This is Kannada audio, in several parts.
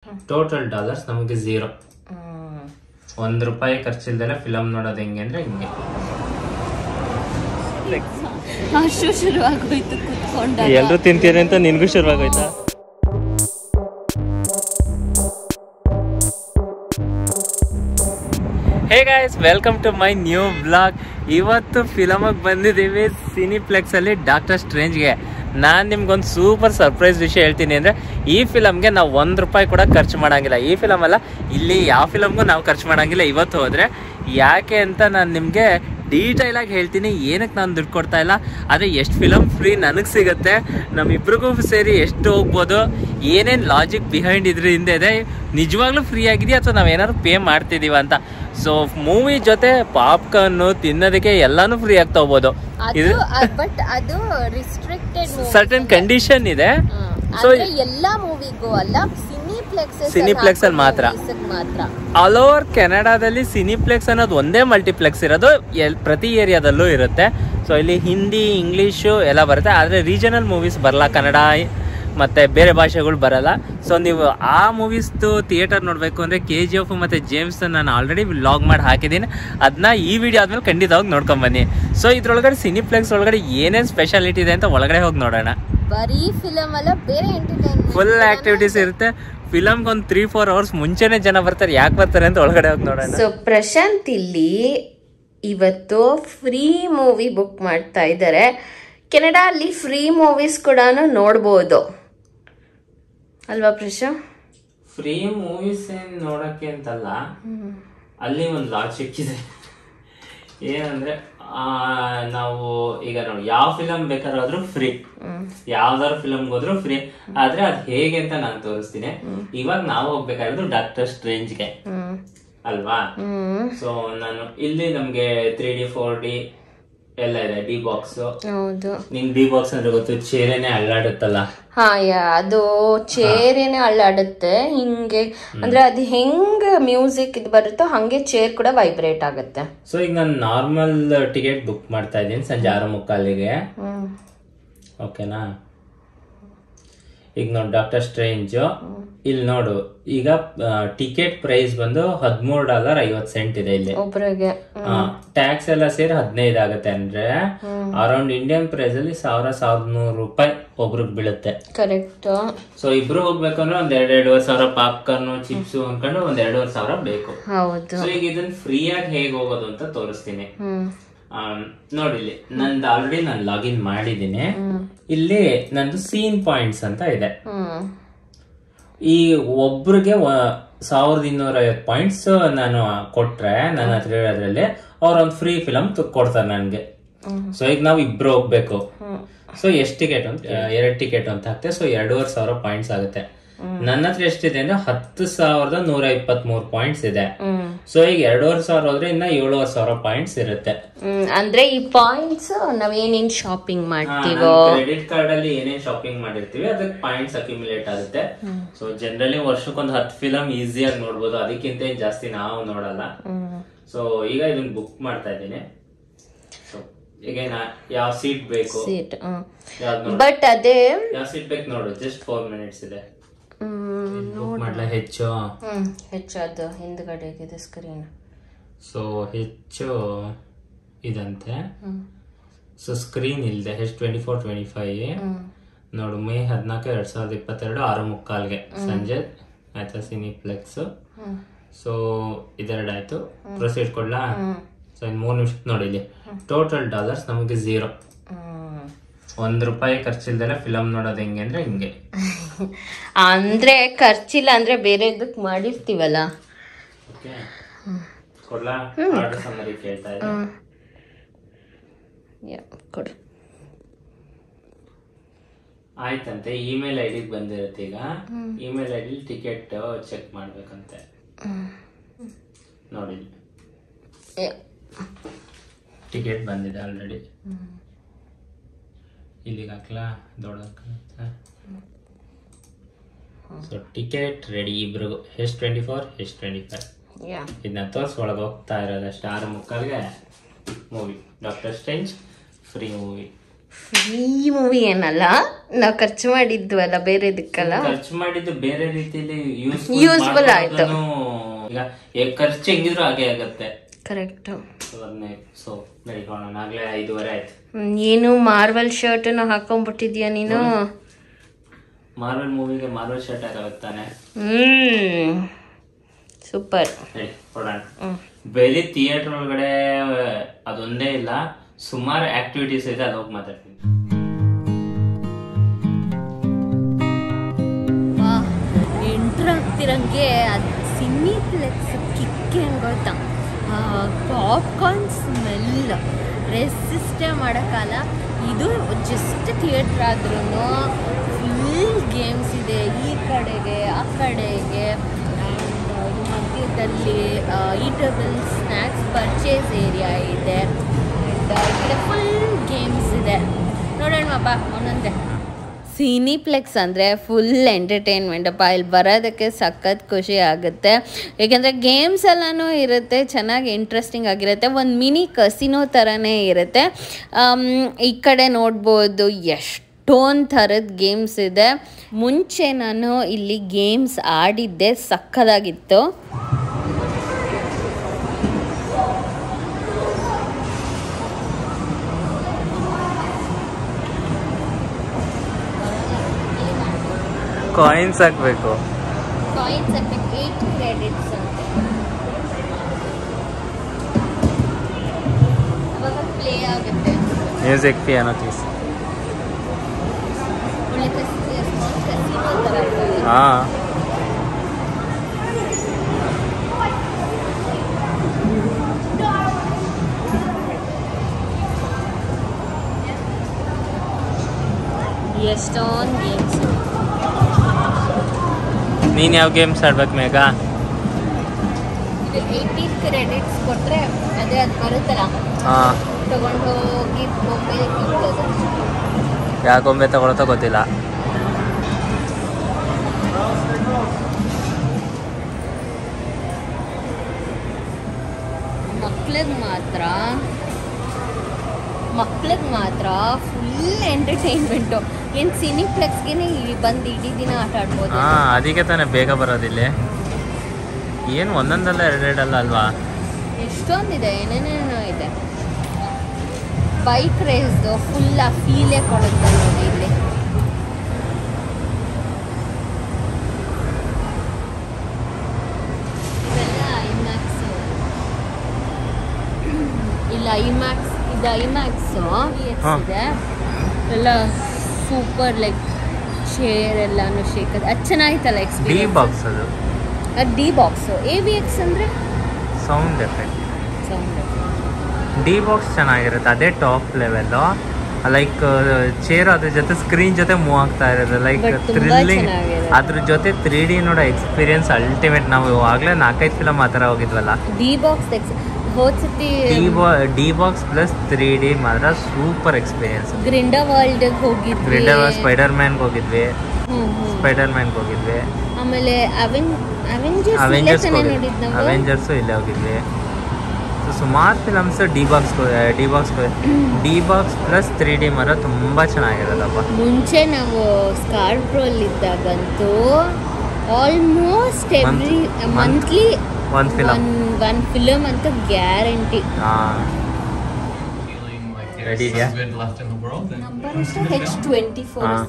ಟೋಟಲ್ ಡಾಲರ್ಸ್ ನಮಗೆ ಝೀರೋ ಹ್ಮ್. ಒಂದ್ ರೂಪಾಯಿ ಖರ್ಚಿಲ್ದಲೆ ಫಿಲಮ್ ನೋಡೋದು ಹೆಂಗೆ ಅಂದ್ರೆ ಹಿಂಗೆ ಅಷ್ಟು ಶುರುವಾಗೋಯ್ತು ಕುತ್ಕೊಂಡ ಎಲ್ರು ತಿಂತೀರಿ ಅಂತ ನಿನ್ಗೂ ಶುರುವಾಗೋಯ್ತಾ hey guys welcome to my new blog ಇವತ್ತು ಫಿಲಮಿಗೆ ಬಂದಿದ್ದೀವಿ ಸಿನಿಪ್ಲೆಕ್ಸ್ ಅಲ್ಲಿ ಡಾಕ್ಟರ್ ಸ್ಟ್ರೇಂಜ್ಗೆ ನಾನು ನಿಮ್ಗೊಂದು ಸೂಪರ್ ಸರ್ಪ್ರೈಸ್ ವಿಷಯ ಹೇಳ್ತೀನಿ ಅಂದರೆ ಈ ಫಿಲಮ್ಗೆ ನಾವು ಒಂದು ರೂಪಾಯಿ ಕೂಡ ಖರ್ಚು ಮಾಡಂಗಿಲ್ಲ ಈ ಫಿಲಮ್ ಅಲ್ಲ ಇಲ್ಲಿ ಯಾವ ಫಿಲಮ್ಗೂ ನಾವು ಖರ್ಚು ಮಾಡಂಗಿಲ್ಲ ಇವತ್ತು ಹೋದರೆ ಯಾಕೆ ಅಂತ ನಾನು ನಿಮಗೆ ಡೀಟೈಲ್ ಆಗಿ ಹೇಳ್ತೀನಿ ಏನಕ್ಕೆ ನಾನು ದುಡ್ಡು ಕೊಡ್ತಾ ಇಲ್ಲ ಆದರೆ ಎಷ್ಟು ಫಿಲಮ್ ಫ್ರೀ ನನಗೆ ಸಿಗುತ್ತೆ ನಮ್ಮಿಬ್ರಿಗೂ ಸೇರಿ ಎಷ್ಟು ಹೋಗ್ಬೋದು ಏನೇನು ಲಾಜಿಕ್ ಬಿಹೈಂಡ್ ಇದ್ರ ಹಿಂದೆ ಇದೆ ನಿಜವಾಗ್ಲೂ ಫ್ರೀ ಆಗಿದೆಯಾ ಅಥವಾ ನಾವೇನಾದ್ರು ಪೇ ಮಾಡ್ತಿದೀವ ಅಂತ ಸೊ ಮೂವಿ ಜೊತೆ ಪಾಪ್ಕಾರ್ನು ತಿನ್ನೋದಕ್ಕೆ ಎಲ್ಲಾನು ಫ್ರೀ ಆಗ್ತಾ ಹೋಗ್ಬೋದು ಅದು ಇದು ಬಟ್ ಅದು ರಿಸ್ಟ್ರಿಕ್ಟೆಡ್ ಸರ್ಟನ್ ಕಂಡೀಷನ್ ಇದೆ So, ಅಂದ್ರೆ ಎಲ್ಲಾ ಮೂವಿಗೂ ಅಲ್ಲ ಸಿನಿಪ್ಲೆಕ್ಸ್ Cineplex ಅಲ್ಲಿ ಮಾತ್ರ. ಮಾತ್ರ ಆಲ್ ಓವರ್ ಕೆನಡಾದಲ್ಲಿ ಸಿನಿಪ್ಲೆಕ್ಸ್ ಅನ್ನೋದು ಒಂದೇ ಮಲ್ಟಿಪ್ಲೆಕ್ಸ್ ಇರೋದು ಎಲ್ ಪ್ರತಿ ಏರಿಯಾದಲ್ಲೂ ಇರುತ್ತೆ ಸೊ ಇಲ್ಲಿ ಹಿಂದಿ ಇಂಗ್ಲೀಷು ಎಲ್ಲ ಬರುತ್ತೆ ಆದರೆ ರೀಜನಲ್ ಮೂವೀಸ್ ಬರಲ್ಲ ಕನ್ನಡ ಮತ್ತು ಬೇರೆ ಭಾಷೆಗಳು ಬರಲ್ಲ ಸೊ ನೀವು ಆ ಮೂವೀಸ್ದು ಥಿಯೇಟರ್ ನೋಡಬೇಕು ಅಂದರೆ ಕೆ ಜಿ ಎಫ್ ಮತ್ತು ಜೇಮ್ಸ್ ನಾನು ಆಲ್ರೆಡಿ ವ್ಲಾಗ್ ಮಾಡಿ ಹಾಕಿದ್ದೀನಿ ಅದನ್ನ ಈ ವಿಡಿಯೋ ಆದ್ಮೇಲೆ ಖಂಡಿತವಾಗಿ ನೋಡ್ಕೊಂಬನ್ನಿ ಸೊ ಇದ್ರೊಳಗಡೆ ಸಿನಿಪ್ಲೆಕ್ಸ್ ಒಳಗಡೆ ಏನೇನು ಸ್ಪೆಷಾಲಿಟಿ ಇದೆ ಅಂತ ಒಳಗಡೆ ಹೋಗಿ ನೋಡೋಣ ಬರೀ ಫಿಲಮ್ ಅಲ್ಲ ಬೇರೆ ಎಂಟರ್ಟೈನ್ಮೆಂಟ್ ಫುಲ್ ಆಕ್ಟಿವಿಟೀಸ್ ಇರುತ್ತೆ ಫಿಲಮ್ಗೆ ಒಂದು ತ್ರೀ ಫೋರ್ ಅವರ್ಸ್ ಮುಂಚೆನೆ ಜನ ಬರ್ತಾರೆ ಯಾಕೆ ಬರ್ತಾರೆ ಅಂತ ಒಳಗಡೆ ಹೋಗಿ ನೋಡೋಣ ಸೊ ಪ್ರಶಾಂತ್ ಇಲ್ಲಿ ಇವತ್ತು ಫ್ರೀ ಮೂವಿ ಬುಕ್ ಮಾಡ್ತಾ ಇದ್ದಾರೆ ಕೆನಡಾ ಅಲ್ಲಿ ಫ್ರೀ ಮೂವೀಸ್ ಕೂಡ ನೋಡ್ಬೋದು ಅಲ್ವಾ ಪ್ರಶಾಂತ್ ಫ್ರೀ ಮೂವೀಸ್ ಏನ್ ನೋಡಕ್ಕೆ ಅಂತಲ್ಲ ಅಲ್ಲಿ ಒಂದು ಲಾಜಿಕ್ ಇದೆ ಏನಂದ್ರೆ ಆ, ನಾವು ಈಗ ನೋಡಿ ಯಾವ ಫಿಲಮ್ ಬೇಕಾದ್ರೂ ಫ್ರೀ ಯಾವ್ದಾದ್ರು ಫಿಲಮ್ ಹೋದ್ರು ಫ್ರೀ ಆದ್ರೆ ಅದ್ ಹೇಗೆ ಅಂತ ನಾನು ತೋರಿಸ್ತೀನಿ ಇವಾಗ ನಾವು ಹೋಗ್ಬೇಕಾಗಿರೋದು ಡಾಕ್ಟರ್ ಸ್ಟ್ರೇಂಜ್ಗೆ ಅಲ್ವಾ ಸೊ ನಾನು ಇಲ್ಲಿ ನಮ್ಗೆ ತ್ರೀ ಡಿ ಫೋರ್ ಡಿ ಎಲ್ಲ ಇದೆ ಡಿ ಬಾಕ್ಸ್ ಹೌದು ನಿಂಗ್ ಡಿ ಬಾಕ್ಸ್ ಅಂದ್ರೆ ಗೊತ್ತು ಚೇರೇನೆ ಅಲ್ಲಾಡುತ್ತಲ್ಲ ಹಾ ಯಾ ಅದು ಚೇರೇನೆ ಅಳ್ಳಾಡುತ್ತೆ ಹಿಂಗೆ ಅಂದ್ರೆ ಅದು ಹೆಂಗ್ ಮ್ಯೂಸಿಕ್ ಇದು ಬರುತ್ತೋ ಹಂಗೆ ಚೇರ್ ಕೂಡ ವೈಬ್ರೇಟ್ ಆಗುತ್ತೆ ಸೊ ಈಗ ನಾನು ನಾರ್ಮಲ್ ಟಿಕೆಟ್ ಬುಕ್ ಮಾಡ್ತಾ ಇದ್ದೀನಿ ಸಂಜೆ ಆರು ಮುಕ್ಕಾಲಿಗೆ ಹ್ಮ್ ಓಕೆನಾ ಈಗ ನೋಡಿ ಡಾಕ್ಟರ್ ಸ್ಟ್ರೇಂಜ್ ಇಲ್ಲಿ ನೋಡು ಈಗ ಟಿಕೆಟ್ ಪ್ರೈಸ್ ಬಂದು ಹದಿಮೂರು ಡಾಲರ್ ಐವತ್ ಸೆಂಟ್ ಇದೆ ಇಲ್ಲಿ ಒಬ್ರಿಗೆ ಟ್ಯಾಕ್ಸ್ ಎಲ್ಲ ಸೇರಿ ಹದಿನೈದು ಆಗುತ್ತೆ ಅಂದ್ರೆ ಅರೌಂಡ್ ಇಂಡಿಯನ್ ಪ್ರೈಸ್ ಅಲ್ಲಿ ಸಾವಿರ ಸಾವಿರದ ನೂರು ರೂಪಾಯಿ ಒಬ್ರಿಗೆ ಬೀಳುತ್ತೆ ಕರೆಕ್ಟ್ ಸೊ ಇಬ್ರು ಹೋಗ್ಬೇಕು ಅಂದ್ರೆ ಒಂದ್ ಎರಡ್ ಎರಡೂವರೆ ಸಾವಿರ ಪಾಪ್ಕಾರ್ನ್ ಚಿಪ್ಸ್ ಅನ್ಕೊಂಡು ಒಂದ್ ಎರಡೂವರೆ ಸಾವಿರ ಬೇಕು ಹೌದು ಸೊ ಈಗ ಇದನ್ನ ಫ್ರೀ ಆಗಿ ಹೇಗೆ ಹೋಗೋದು ಅಂತ ತೋರಿಸ್ತೀನಿ ಹ್ಮ್ ಆಮ್, ನೋಡಿಲ್ಲಿ ನಂದು ಆಲ್ರೆಡಿ ನಾನು ಲಾಗಿನ್ ಮಾಡಿದ್ದೀನಿ ಇಲ್ಲಿ ನಂದು ಸೀನ್ ಪಾಯಿಂಟ್ಸ್ ಅಂತ ಇದೆ ಹ್ಮ್ ಈ ಒಬ್ರಿಗೆ ವ- ಸಾವಿರದ ಇನ್ನೂರ ಐವತ್ತು ಪಾಯಿಂಟ್ಸ್ ನಾನು ಕೊಟ್ರೆ ನನ್ನ ಹತ್ರ ಇರೋದ್ರಲ್ಲಿ ಅವ್ರ ಒಂದು ಫ್ರೀ ಫಿಲಮ್ ಕೊಡ್ತಾರೆ ನನ್ಗೆ ಸೊ ಈಗ ನಾವು ಇಬ್ರು ಹೋಗ್ಬೇಕು ಸೊ ಎಷ್ಟ್ ಟಿಕೆಟ್ ಅಂತ ಎರಡ್ ಟಿಕೆಟ್ ಅಂತ ಹಾಕ್ತೆ ಸೊ ಎರಡೂವರೆ ಸಾವಿರ ಪಾಯಿಂಟ್ಸ್ ಆಗುತ್ತೆ ನನ್ನ ಹತ್ರ ಎಷ್ಟಿದೆ ಅಂದ್ರೆ ಹತ್ತು ಸಾವಿರದ ನೂರ ಇಪ್ಪತ್ತ್ ಮೂರು ಪಾಯಿಂಟ್ಸ್ ಇದೆ ಹ್ಮ್ ಸೊ ಈಗ ಎರಡೂವರೆ ಸಾವಿರ ಹೋದ್ರೆ ಇನ್ನ ಏಳುವರೆ ಸಾವಿರ ಪಾಯಿಂಟ್ಸ್ ಇರುತ್ತೆ ಹ್ಮ್ ಅಂದ್ರೆ ಈ ಪಾಯಿಂಟ್ಸ್ ನಾವೇನೇನ್ ಶಾಪಿಂಗ್ ಮಾಡ್ತೀವೋ ಕ್ರೆಡಿಟ್ ಕಾರ್ಡ್ ಅಲ್ಲಿ ಏನೇನ್ ಶಾಪಿಂಗ್ ಮಾಡಿರ್ತೀವಿ ಅದಕ್ಕೆ ಪಾಯಿಂಟ್ಸ್ ಅಕ್ಯುಮುಲೇಟ್ ಆಗುತ್ತೆ ಸೊ ಜನರಲಿ ವರ್ಷಕ್ಕೊಂದು ಹತ್ತು ಫಿಲಮ್ ಈಸಿಯಾಗಿ ನೋಡ್ಬೋದು ಅದಕ್ಕಿಂತ ಏನ್ ಜಾಸ್ತಿ ನಾವು ನೋಡಲ್ಲ ಸೊ ಈಗ ಇದನ್ನ ಬುಕ್ ಮಾಡ್ತಾ ಇದ್ದೀನಿ ಸೊ ಈಗ ನಾ- ಯಾವ ಸೀಟ್ ಬೇಕು ಸೀಟ್ ಯಾವ್ದು ನೋಡು ಬಟ್ ಅದೇ ಯಾವ ಸೀಟ್ ಬೇಕು ನೋಡು ಜಸ್ಟ್ ಫೋರ್ ಮಿನಿಟ್ಸ್ ಇದೆ ಹ್ಮ್ ಬುಕ್ ಮಾಡ್ಲಾ ಹೆಚ್ಚು ಹ್ಮ್ ಹೆಚ್ಚದು ಹಿಂದ್ಗಡೆಗಿದೆ ಸ್ಕ್ರೀನ್ ಸೊ ಹೆಚ್ಚು ಇದಂತೆ ಸೊ ಸ್ಕ್ರೀನ್ ಇಲ್ಲದೆ H twenty four twenty five ನೋಡು ಮೇ ಹದಿನಾಲ್ಕು ಎರಡ್ ಸಾವಿರದ ಇಪ್ಪತ್ತೆರಡು ಆರು ಮುಕ್ಕಾಲ್ಗೆ ಸಂಜೆ ಆಯ್ತಾ ಸಿನಿಪ್ಲೆಕ್ಸ್ ಸೊ ಇದೆರಡು ಆಯ್ತು ಪ್ರೊಸೀಡ್ ಕೊಡ್ಲಾ ಸೊ ಇನ್ ಮೂರು ನಿಮಿಷ ನೋಡಿ ಇಲ್ಲಿ ಟೋಟಲ್ ಡಾಲರ್ಸ್ ನಮಗೆ ಝೀರೋ ಹ್ಮ್ ಒಂದ್ ರೂಪಾಯಿ ಖರ್ಚಿಲ್ದಲೆ ಫಿಲಮ್ ನೋಡೋದು ಹೆಂಗೆ ಅಂದ್ರೆ ಹಿಂಗೆ ಅಂದ್ರೆ ಖರ್ಚಿಲ್ಲ ಅಂದ್ರೆ ಬೇರೆ ಇದಕ್ ಮಾಡಿರ್ತೀವಲ್ಲ ಓಕೆ ಕೊಡ್ಲಾ ಆರ್ಡರ್ ಸಮ್ಮರಿ ಕೇಳ್ತಾ ಇದೆ ಯಾ, ಕೊಡು ಆಯ್ತಂತೆ ಇಮೇಲ್ ಐ ಡಿಗೆ ಬಂದಿರುತ್ತೆ ಈಗ email I D ticket check ಮಾಡ್ಬೇಕಂತೆ ನೋಡಿ ಯಾ. ಟಿಕೆಟ್ ಬಂದಿದೆ ಆಲ್ರೆಡಿ ಇಲ್ಲಿಗೆ ಹಾಕ್ಲಾ ದೊಡ್ಡ ಸೊ ಟಿಕೆಟ್ ರೆಡಿ ಇಬ್ರಿಗೂ S twenty four S twenty five yeah ಇದನ್ನ ತೋರ್ಸ್ ಒಳಗೆ ಹೋಗ್ತಾ ಇರೋದು ಅಷ್ಟು ಆರು ಮುಕ್ಕಾಲ್ಗೆ movie Doctor Strange free movie free movie ಏನಲ್ಲ ನಾವು ಖರ್ಚು ಮಾಡಿದ್ವಲ್ಲ ಬೇರೆದಕ್ಕಲ್ಲ ಖರ್ಚು ಮಾಡಿದ್ದು ಬೇರೆ ರೀತಿಯಲ್ಲಿ Useful ಆಯ್ತು. ಈಗ ಎ- ಖರ್ಚು ಹೆಂಗಿದ್ರು ಹಾಗೆ ಆಗತ್ತೆ ಕರೆಕ್ಟು ಅದನ್ನೇ ಸೊ ನಡಿಕೋಣ ಆಗ್ಲೇ ಐದುವರೆ ಆಯ್ತು ಏನು ಮಾರ್ವಲ್ ಶರ್ಟನ್ನು ಹಾಕೊಂಡ್ಬಿಟ್ಟಿದ್ಯಾ ನೀನು ಮಾರ್ವೆಲ್ ಮೂವಿಗೆ ಮಾರ್ವೆಲ್ ಶರ್ಟ್ ಹಾಕತ್ತಾನೆ ಹ್ಮ್ ಸೂಪರ್ ಹೇಳಿ ಕೊಡೋಣ ಹ್ಮ್. ಬರೀ ಥಿಯೇಟರ್ ಒಳಗಡೆ ಅದೊಂದೇ ಇಲ್ಲ ಸುಮಾರು ಆಕ್ಟಿವಿಟೀಸ್ ಇದೆ ಅಲ್ಲಿ ಹೋಗಿ ಮಾತಾಡ್ತೀನಿ ಎಂಟ್ರ್ ಆಗ್ತಿರಂಗೆ ಅದು ಸಿನಿಪ್ಲೆಕ್ಸ್ ಕಿಕ್ಕೆ ಹಂಗೋಯ್ತಾ ಪಾಪ್ಕಾರ್ನ್ ಸ್ಮೆಲ್ ರೆಸಿಸ್ಟೇ ಮಾಡೋಕ್ಕಲ್ಲ ಇದು ಜಸ್ಟ್ ಥಿಯೇಟ್ರ್ ಆದ್ರೂ ಫುಲ್ ಗೇಮ್ಸ್ ಇದೆ ಈ ಕಡೆಗೆ ಆ ಕಡೆಗೆ ಆ್ಯಂಡ್ ಮಧ್ಯದಲ್ಲಿ ಈಟಬಲ್ ಸ್ನ್ಯಾಕ್ಸ್ ಪರ್ಚೇಸ್ ಏರಿಯಾ ಇದೆ ಆ್ಯಂಡ್ ಈ ಕಡೆ ಫುಲ್ ಗೇಮ್ಸ್ ಇದೆ ನೋಡೋಣ ಬಾ ಒಂದೊಂದೇ ಸಿನಿಪ್ಲೆಕ್ಸ್ ಅಂದರೆ ಫುಲ್ ಎಂಟರ್ಟೈನ್ಮೆಂಟ್ ಅಪ್ಪ ಇಲ್ಲಿ ಬರೋದಕ್ಕೆ ಸಖತ್ ಖುಷಿ ಆಗುತ್ತೆ ಏಕೆಂದರೆ ಗೇಮ್ಸ್ ಎಲ್ಲನೂ ಇರುತ್ತೆ ಚೆನ್ನಾಗಿ ಇಂಟ್ರೆಸ್ಟಿಂಗ್ ಆಗಿರುತ್ತೆ ಒಂದು ಮಿನಿ ಕಸಿನೋ ಥರನೇ ಇರುತ್ತೆ ಆಮ್, ಈ ಕಡೆ ನೋಡ್ಬೋದು ಎಷ್ಟೊಂದು ಥರದ ಗೇಮ್ಸ್ ಇದೆ ಮುಂಚೆ ನಾನು ಇಲ್ಲಿ ಗೇಮ್ಸ್ ಆಡಿದ್ದೆ ಸಕ್ಕದಾಗಿತ್ತು ಕಾಯಿನ್ಸ್ ಹಾಕ್ಬೇಕು ಕಾಯಿನ್ಸ್ ಏಯ್ಟ್ ಕ್ರೆಡಿಟ್ಸ್ ಅಂತೆ ಅವಾಗ ಪ್ಲೇ ಆಗುತ್ತೆ ಮ್ಯೂಸಿಕ್ ಪಿಯಾನೋ ಪ್ಲೀಸ್ ಒಳ್ಳೆ ಕಸಿನೋ ಥರ ಇದೆ. ಹಾ ಎಷ್ಟೊಂದು ಗೇಮ್ಸ್ ನೀನ್ ಯಾವ ಗೇಮ್ಸ್ ಆಡ್ಬೇಕು ಮೇಘ ಇದು ಏಯ್ಟೀನ್ ಕ್ರೆಡಿಟ್ಸ್ ಕೊಟ್ಟರೆ ಅದೇ ಅದು ಬರುತ್ತಲ್ಲ ಹಾ ತಗೊಂಡು ಹೋಗಿ ಬೊಂಬೆ ಇಡೋದು ಯಾವ ಗೊಂಬೆ ತಗೊಳತ್ತೋ ಗೊತ್ತಿಲ್ಲ ಮಕ್ಳಿಗೆ ಮಾತ್ರ ಮಕ್ಳಿಗೆ ಮಾತ್ರ ಫುಲ್ ಎಂಟರ್ಟೈನ್ಮೆಂಟು ಏನು ಸಿನಿಪ್ಲೆಕ್ಸ್ಗೆ ಬಂದು ಇಡೀ ದಿನ ಆಟ ಆಡ್ಬೋದು ಹಾ ಅದಕ್ಕೆ ತಾನೇ ಬೇಗ ಬರೋದಿಲ್ಲಿ ಏನು ಒಂದೊಂದಲ್ಲ ಎರಡೆರಡಲ್ಲ ಅಲ್ವಾ ಎಷ್ಟೊಂದಿದೆ ಏನೇನೇನೋ ಇದೆ ಬೈಕ್ ರೇಸ್ದು ಫುಲ್ ಆ ಫೀಲೇ ಕೊಡುತ್ತೆ ನೋಡಿ ಇಲ್ಲಿ ಇವೆಲ್ಲ ಐಮ್ಯಾಕ್ಸ್ ಇಲ್ಲ ಐಮ್ಯಾಕ್ಸ್ ಇದು ಐಮ್ಯಾಕ್ಸ್ ಹಾ. ಇದೆ ಎಲ್ಲ ಸೂಪರ್ ಲೈಕ್ ಚೇರ್ ಎಲ್ಲಾನು ಶೇಕ್ ಅದು ಚೆನ್ನಾಗಿತ್ತಲ್ಲ ಡಿ ಎಕ್ಸ್ಪೀರಿಯನ್ಸ್ ಬಾಕ್ಸ್ ಅದು ಅದು D box A V X ಅಂದರೆ sound effect sound D box ಚೆನ್ನಾಗಿರುತ್ತೆ ಅದೇ ಟಾಪ್ ಲೆವೆಲ್ಲು ಲೈಕ್ ಚೇರ್ ಅದ್ರ ಜೊತೆ ಸ್ಕ್ರೀನ್ ಜೊತೆ ಮೂವ್ ಆಗ್ತಾ ಇರೋದು ಲೈಕ್ But ತುಂಬಾ ಥ್ರಿಲ್ಲಿಂಗ್ ಚೆನ್ನಾಗಿರುತ್ತೆ. ಅದ್ರ ಜೊತೆ ತ್ರೀ ಡಿ ನೋಡೋ ಎಕ್ಸ್ಪೀರಿಯನ್ಸ್ ಅಲ್ಟಿಮೇಟ್ ನಾವು ಆಗ್ಲೇ ನಾಲ್ಕೈದು ಫಿಲಮ್ ಆ ಥರ ಹೋಗಿದ್ವಲ್ಲ ಡಿ ಬಾಕ್ಸ್ ಎಕ್ಸ್ ಹೋದ ಸತಿ ಡಿ ಬಾ D box plus three D ಮಾತ್ರ ಸೂಪರ್ ಎಕ್ಸ್ಪೀರಿಯನ್ಸ್ ಗ್ರಿಂಡಾ ವರ್ಲ್ಡ್ ಹೋಗಿದ್ವಿ ಗ್ರಿಂಡರ್ ಸ್ಪೈಡರ್ ಮ್ಯಾನ್ಗೆ ಹೋಗಿದ್ವಿ ಹ್ಮ್, ಹ್ಮ್. ಸ್ಪೈಡರ್ ಮ್ಯಾನ್ಗೆ ಹೋಗಿದ್ವಿ ಆಮೇಲೆ ಅವೆನ್ ಅವೆಂಜರ್ಸ್ ಅವೆಂಜರ್ಸ್ ನೋಡಿದ್ ನಾವು ಅವೆಂಜರ್ಸು ಇಲ್ಲೇ ಹೋಗಿದ್ವಿ ಸೊ ಸುಮಾರು films D box D box D box plus three D ಮಾತ್ರ ತುಂಬ ಚೆನ್ನಾಗಿರೋದಪ್ಪ ಮುಂಚೆ ನಾವು ಸ್ಕಾರ್ಬ್ರೋಲ್ ಇದ್ದಾಗಂತೂ ಆಲ್ಮೋಸ್ಟ್ ಎವ್ರಿ Month- ಮಂತ್ಲಿ ಒಂದು ಫಿಲಮ್ ಒನ್ ಫಿಲಮ್ ಅಂತೂ ಗ್ಯಾರಂಟಿ ಹಾಂ feeling like Ready, there's yeah? some good left in the world, then number ಎಷ್ಟು ಹೆಚ್ ಟ್ವೆಂಟಿ ಫೋರ್ ಹಾ.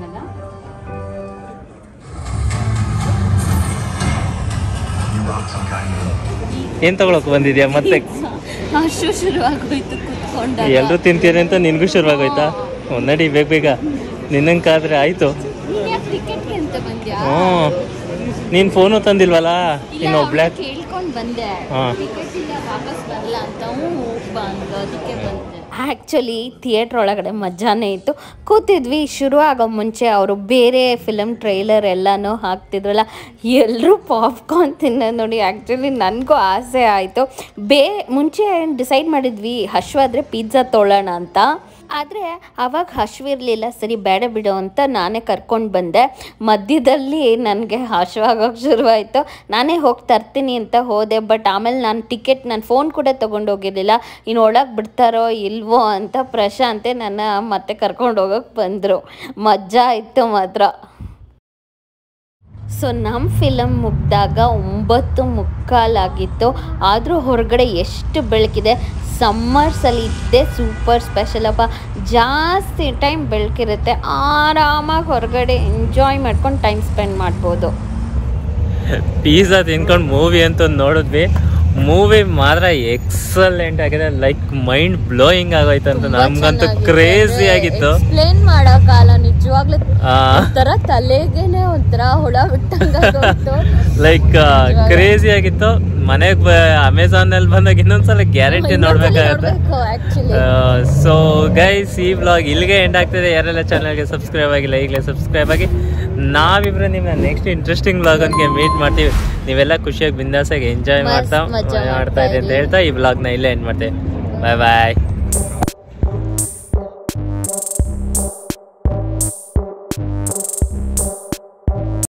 ಏನು ತಗೊಳಕ್ ಬಂದಿದ್ಯಾ ಮತ್ತೆ ಅಷ್ಟು ಶುರುವಾಗೋಯ್ತು ಕುತ್ಕೊಂಡಾಗ ಎಲ್ಲರೂ ತಿಂತೀರಿ ಅಂತ ನಿನಗೂ ಶುರುವಾಗೋಯ್ತಾ ಒಂದ್ ನಡಿ ಬೇಗ ಬೇಗ ನಿನ್ನಂಗೆ ಕಾದ್ರೆ ಆಯ್ತು ನೀನ್ ಯಾಕೆ ಟಿಕೆಟ್ಗೆ ಅಂತ ಬಂದ್ಯಾ ಹ್ಞೂ ನೀನು ಫೋನು ತಂದಿಲ್ವಲ್ಲ ಇಲ್ಲ ಇನ್ನೊಬ್ಳೆ ಅವ್ನ ಕೇಳ್ಕೊಂಡ್ ಬಂದೆ ಹಾ. ಟಿಕೆಟ್ ಇಲ್ಲ ವಾಪಸ್ ಬರಲ್ಲ ಅಂತ ಹ್ಞೂ ಬಂದು ಅದಕ್ಕೆ ಬಂದೆ ಆ್ಯಕ್ಚುಲಿ ಥಿಯೇಟ್ರ್ ಒಳಗಡೆ ಮಜಾನೇ ಇತ್ತು ಕೂತಿದ್ವಿ ಶುರು ಆಗೋ ಮುಂಚೆ ಅವರು ಬೇರೆ ಫಿಲಮ್ ಟ್ರೈಲರ್ ಎಲ್ಲನೂ ಹಾಕ್ತಿದ್ರಲ್ಲ ಎಲ್ಲರೂ ಪಾಪ್ಕಾರ್ನ್ ತಿನ್ನೋದು ನೋಡಿ ಆ್ಯಕ್ಚುಲಿ ನನಗೂ ಆಸೆ ಆಯಿತು ಬೇ ಮುಂಚೆ ಡಿಸೈಡ್ ಮಾಡಿದ್ವಿ ಹಶ್ವಾದ್ರೆ ಪಿಜ್ಜಾ ತೊಗೊಳ್ಳೋಣ ಅಂತ ಆದರೆ ಆವಾಗ ಹಸಿವಿರಲಿಲ್ಲ ಸರಿ ಬೇಡ ಬಿಡು ಅಂತ ನಾನೇ ಕರ್ಕೊಂಡು ಬಂದೆ ಮಧ್ಯದಲ್ಲಿ ನನಗೆ ಹಸಿವಾಗೋಕೆ ಶುರುವಾಯಿತು ನಾನೇ ಹೋಗಿ ತರ್ತೀನಿ ಅಂತ ಹೋದೆ ಬಟ್ ಆಮೇಲೆ ನಾನು ಟಿಕೆಟ್ ನಾನು ಫೋನ್ ಕೂಡ ತೊಗೊಂಡು ಹೋಗಿರಲಿಲ್ಲ ಇನ್ನು ಒಳಗೆ ಬಿಡ್ತಾರೋ ಇಲ್ವೋ ಅಂತ ಪ್ರಶಾಂತೆ ನನ್ನ ಮತ್ತೆ ಕರ್ಕೊಂಡು ಹೋಗೋಕೆ ಬಂದರು ಮಜಾ ಇತ್ತು ಮಾತ್ರ ಸೊ ನಮ್ಮ ಫಿಲಮ್ ಮುಗ್ದಾಗ ಒಂಬತ್ತು ಮುಕ್ಕಾಲಾಗಿತ್ತು ಆದರೂ ಹೊರಗಡೆ ಎಷ್ಟು ಬೆಳಕಿದೆ ಸಮ್ಮರ್ಸಲ್ಲಿ ಇದ್ದೇ ಸೂಪರ್ ಸ್ಪೆಷಲ್ ಅಪ್ಪ ಜಾಸ್ತಿ ಟೈಮ್ ಬೆಳಕಿರುತ್ತೆ ಆರಾಮಾಗಿ ಹೊರಗಡೆ ಎಂಜಾಯ್ ಮಾಡ್ಕೊಂಡು ಟೈಮ್ ಸ್ಪೆಂಡ್ ಮಾಡ್ಬೋದು ಪಿಜ್ಜಾ ತಿನ್ಕೊಂಡು ಮೂವಿ ಅಂತೂ ನೋಡಿದ್ವಿ ಮೂವಿ ಮಾತ್ರ ಎಕ್ಸಲೆಂಟ್ ಆಗಿದೆ ಲೈಕ್ ಮೈಂಡ್ ಬ್ಲೋಯಿಂಗ್ ಆಗೋಯ್ತು ಅಂತ ನಮ್ಗಂತೂ ಕ್ರೇಜಿ ಆಗಿತ್ತು ಎಕ್ಸ್ಪ್ಲೇನ್ ಮಾಡೋಕ್ಕಲ್ಲ ನಿಜವಾಗ್ಲೂ ಆ, ಒಂಥರ ತಲೆಗೇನೆ ಒಂಥರ ಹುಳ ಬಿಟ್ಟಂಗಾಗೋಯ್ತು ಲೈಕ್ ಕ್ರೇಜಿ ಆಗಿತ್ತು ಮನೆಗೆ ಅಮೆಝಾನ್ ಅಲ್ಲಿ ಬಂದಾಗ ಇನ್ನೊಂದ್ಸಲ ಗ್ಯಾರಂಟಿ ನೋಡ್ಬೇಕಾಗತ್ತೆ ಆಕ್ಚುಲಿ ಸೊ ಗೈಸ್ ಈ ಬ್ಲಾಗ್ ಇಲ್ಲಿಗೆ ಎಂಡ್ ಆಗ್ತಿದೆ ಯಾರೆಲ್ಲ ಚಾನಲ್ಗೆ ಸಬ್ಸ್ಕ್ರೈಬ್ ಆಗಿಲ್ಲ ಈಗಲೇ ಸಬ್ಸ್ಕ್ರೈಬ್ ಆಗಿ ನಾವಿಬ್ರು ನಿಮ್ಮ ನೆಕ್ಸ್ಟ್ ಇಂಟ್ರೆಸ್ಟಿಂಗ್ ಬ್ಲಾಗ್ ಅಂತ ಮೀಟ್ ಮಾಡ್ತೀವಿ ನೀವೆಲ್ಲ ಖುಷಿಯಾಗಿ ಬಿಂದಾಸಾಗಿ ಎಂಜಾಯ್ ಮಸ್ತ್ ಮಾಡ್ತಾ ಮಜಾ ಮಾಡ್ತಾ ಇದ್ದೀವಿ ಅಂತ ಮಾಡ್ತಾ ಹೇಳ್ತಾ ಈ ಬ್ಲಾಗ್ನ ಇಲ್ಲೇ ಎಂಡ್ ಮಾಡ್ತೇವೆ ಬಾಯ್ ಬಾಯ್